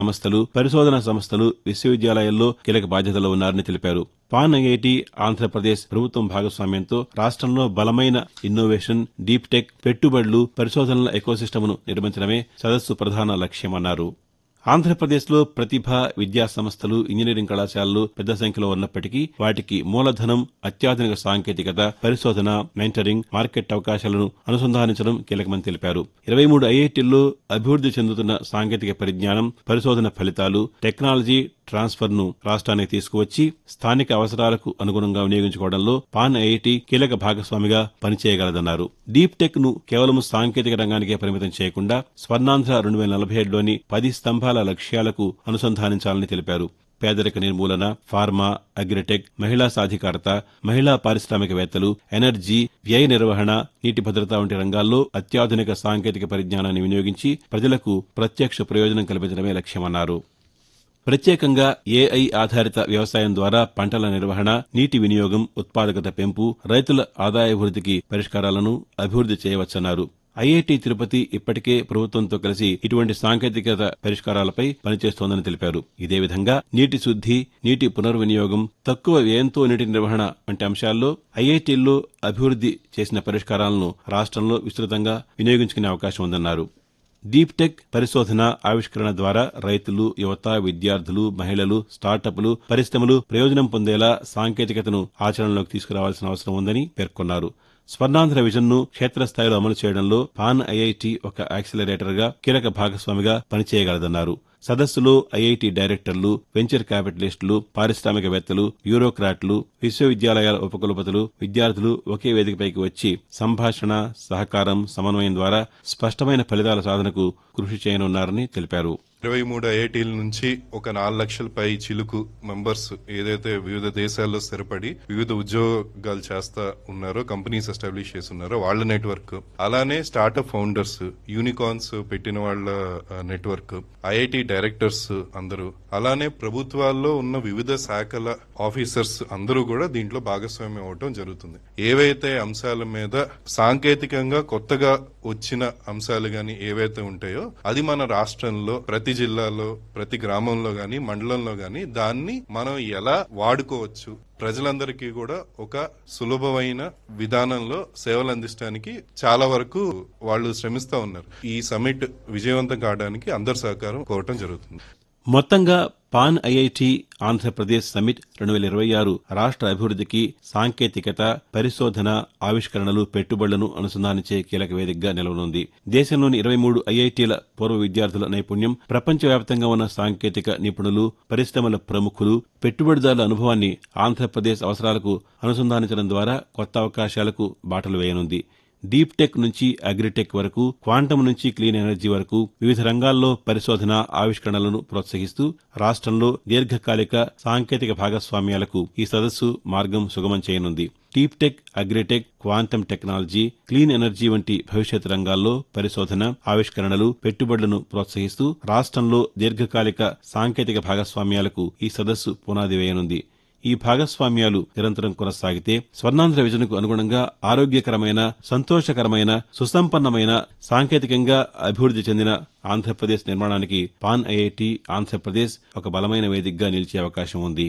సంస్థలు పరిశోధనా సంస్థలు విశ్వవిద్యాలయాల్లో కీలక బాధ్యతలో ఉన్నారని తెలిపారు పాన్ ఐఐటి ఆంధ్రప్రదేశ్ ప్రభుత్వం భాగస్వామ్యంతో రాష్ట్రంలో బలమైన ఇన్నోవేషన్ డీప్ టెక్ పెట్టుబడులు పరిశోధనల ఎకోసిస్టమ్ను నిర్మించడమే సదస్సు ప్రధాన లక్ష్యమన్నారు ఆంధ్రప్రదేశ్లో ప్రతిభ విద్యా సంస్థలు ఇంజనీరింగ్ కళాశాలలు పెద్ద సంఖ్యలో ఉన్నప్పటికీ వాటికి మూలధనం అత్యాధునిక సాంకేతికత పరిశోధన మెంటరింగ్ మార్కెట్ అవకాశాలను అనుసంధానించడం కీలకమని తెలిపారు ఇరవై మూడు ఐఐటీల్లో అభివృద్ది చెందుతున్న సాంకేతిక పరిజ్ఞానం పరిశోధన ఫలితాలు టెక్నాలజీ ట్రాన్స్ఫర్ ను రాష్ట్రానికి తీసుకువచ్చి స్థానిక అవసరాలకు అనుగుణంగా వినియోగించుకోవడంలో పాన్ ఐఐటి కీలక భాగస్వామిగా పనిచేయగలదన్నారు డీప్ టెక్ ను కేవలం సాంకేతిక రంగానికే పరిమితం చేయకుండా స్వర్ణాంధ్ర రెండు వేల నలభై ఏడులోని పది స్తంభాల లక్ష్యాలకు అనుసంధానించాలని తెలిపారు పేదరిక నిర్మూలన ఫార్మా అగ్రిటెక్ మహిళా సాధికారత మహిళా పారిశ్రామికవేత్తలు ఎనర్జీ వ్యయ నిర్వహణ నీటి భద్రత వంటి రంగాల్లో అత్యాధునిక సాంకేతిక పరిజ్ఞానాన్ని వినియోగించి ప్రజలకు ప్రత్యక్ష ప్రయోజనం కల్పించడమే లక్ష్యమన్నారు ప్రత్యేకంగా ఏఐ ఆధారిత వ్యవసాయం ద్వారా పంటల నిర్వహణ నీటి వినియోగం ఉత్పాదకత పెంపు రైతుల ఆదాయాభివృద్ధికి పరిష్కారాలను అభివృద్ది చేయవచ్చన్నారు ఐఐటి తిరుపతి ఇప్పటికే ప్రభుత్వంతో కలిసి ఇటువంటి సాంకేతికత పరిష్కారాలపై పనిచేస్తోందని తెలిపారు ఇదే విధంగా నీటి శుద్ది నీటి పునర్వినియోగం తక్కువ వ్యయంతో నీటి నిర్వహణ వంటి అంశాల్లో ఐఐటీల్లో అభివృద్ది చేసిన పరిష్కారాలను రాష్ట్రంలో విస్తృతంగా వినియోగించుకునే అవకాశం ఉందన్నారు డీప్ టెక్ పరిశోధన ఆవిష్కరణ ద్వారా రైతులు యువత విద్యార్థులు మహిళలు స్టార్టప్లు పరిశ్రమలు ప్రయోజనం పొందేలా సాంకేతికతను ఆచరణలోకి తీసుకురావాల్సిన అవసరం ఉందని పేర్కొన్నారు స్వర్ణాంధ్ర విజన్ను క్షేత్రస్థాయిలో అమలు చేయడంలో పాన్ ఐఐటి ఒక యాక్సిలరేటర్గా కీలక భాగస్వామిగా పనిచేయగలదన్నారు సదస్సులో ఐఐటి డైరెక్టర్లు వెంచర్ క్యాపిటలిస్టులు పారిశ్రామికవేత్తలు బ్యూరోక్రాట్లు విశ్వవిద్యాలయాల ఉపకులపతులు విద్యార్థులు ఒకే వేదికపైకి వచ్చి సంభాషణ సహకారం సమన్వయం ద్వారా స్పష్టమైన ఫలితాల సాధనకు కృషి చేయనున్నారని తెలిపారు ఇరవై మూడు ఐఐటీల నుంచి ఒక నాలుగు లక్షల పై చిలుకు మెంబర్స్ ఏదైతే వివిధ దేశాల్లో స్థిరపడి వివిధ ఉద్యోగాలు చేస్తా ఉన్నారో కంపెనీస్ ఎస్టాబ్లిష్ చేస్తున్నారో వాళ్ళ నెట్వర్క్ అలానే స్టార్టప్ ఫౌండర్స్ యూనికార్న్స్ పెట్టిన వాళ్ళ నెట్వర్క్ ఐఐటి డైరెక్టర్స్ అందరూ అలానే ప్రభుత్వాల్లో ఉన్న వివిధ శాఖల ఆఫీసర్స్ అందరూ కూడా దీంట్లో భాగస్వామ్యం అవటం జరుగుతుంది ఏవైతే అంశాల మీద సాంకేతికంగా కొత్తగా వచ్చిన అంశాలు గాని ఏవైతే ఉంటాయో అది మన రాష్ట్రంలో ప్రతి జిల్లాలో ప్రతి గ్రామంలో గాని మండలంలో గాని దాన్ని మనం ఎలా వాడుకోవచ్చు ప్రజలందరికీ కూడా ఒక సులభమైన విధానంలో సేవలు అందించడానికి చాలా వరకు వాళ్ళు శ్రమిస్తా ఉన్నారు ఈ సమిట్ విజయవంతం కావడానికి అందరి సహకారం కోరటం జరుగుతుంది మొత్తంగా పాన్ ఐఐటి ఆంధ్రప్రదేశ్ సమిట్ రెండు వేల ఇరవై ఆరు రాష్ట్ర అభివృద్ధికి సాంకేతికత పరిశోధన ఆవిష్కరణలు పెట్టుబడులను అనుసంధానించే కీలక వేదికగా నిలవనుంది దేశంలోని ఇరవై మూడు ఐఐటీల పూర్వ విద్యార్థుల నైపుణ్యం ప్రపంచవ్యాప్తంగా ఉన్న సాంకేతిక నిపుణులు పరిశ్రమల ప్రముఖులు పెట్టుబడిదారుల అనుభవాన్ని ఆంధ్రప్రదేశ్ అవసరాలకు అనుసంధానించడం ద్వారా కొత్త అవకాశాలకు బాటలు వేయనుంది డీప్ టెక్ నుంచి అగ్రిటెక్ వరకు క్వాంటం నుంచి క్లీన్ ఎనర్జీ వరకు వివిధ రంగాల్లో పరిశోధన ఆవిష్కరణలను ప్రోత్సహిస్తూ రాష్ట్రంలో దీర్ఘకాలిక సాంకేతిక భాగస్వామ్యాలకు ఈ సదస్సు మార్గం సుగమం చేయనుంది deep tech agritech quantum technology clean energy వంటి భవిష్యత్ రంగాల్లో పరిశోధన ఆవిష్కరణలు పెట్టుబడులను ప్రోత్సహిస్తూ రాష్ట్రంలో దీర్ఘకాలిక సాంకేతిక భాగస్వామ్యాలకు ఈ సదస్సు పునాది వేయనుంది ఈ భాగస్వామ్యాలు నిరంతరం కొనసాగితే స్వర్ణాంధ్ర విజన్కు అనుగుణంగా ఆరోగ్యకరమైన సంతోషకరమైన సుసంపన్నమైన సాంకేతికంగా అభివృద్ది చెందిన ఆంధ్రప్రదేశ్ నిర్మాణానికి పాన్ ఐఐటి ఆంధ్రప్రదేశ్ ఒక బలమైన వేదికగా నిలిచే అవకాశం ఉంది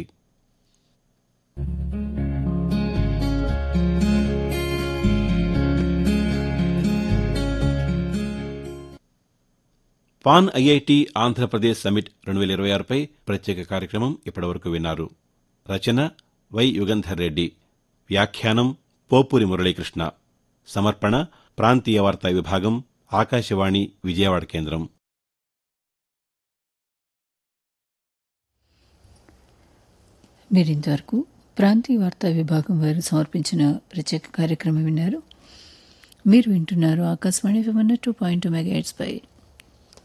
పాన్ ఐఐటి ఆంధ్రప్రదేశ్ సమిట్ రెండు వేల ఇరవై ఆరుపై ప్రత్యేక కార్యక్రమం ఇప్పటివరకు విన్నారు రచన వై యుగంధర్ రెడ్డి వ్యాఖ్యానం పోపూరి మురళీకృష్ణ సమర్పణ ప్రాంతీయ వార్తా విభాగం ఆకాశవాణి విజయవాడ కేంద్రం మీరింతవరకు ప్రాంతీయ వార్తా విభాగం వారు సమర్పించిన ప్రత్యేక కార్యక్రమం విన్నారు మీరు వింటున్నారు ఆకాశవాణి వివన్న టూ పాయింట్ మెగా పై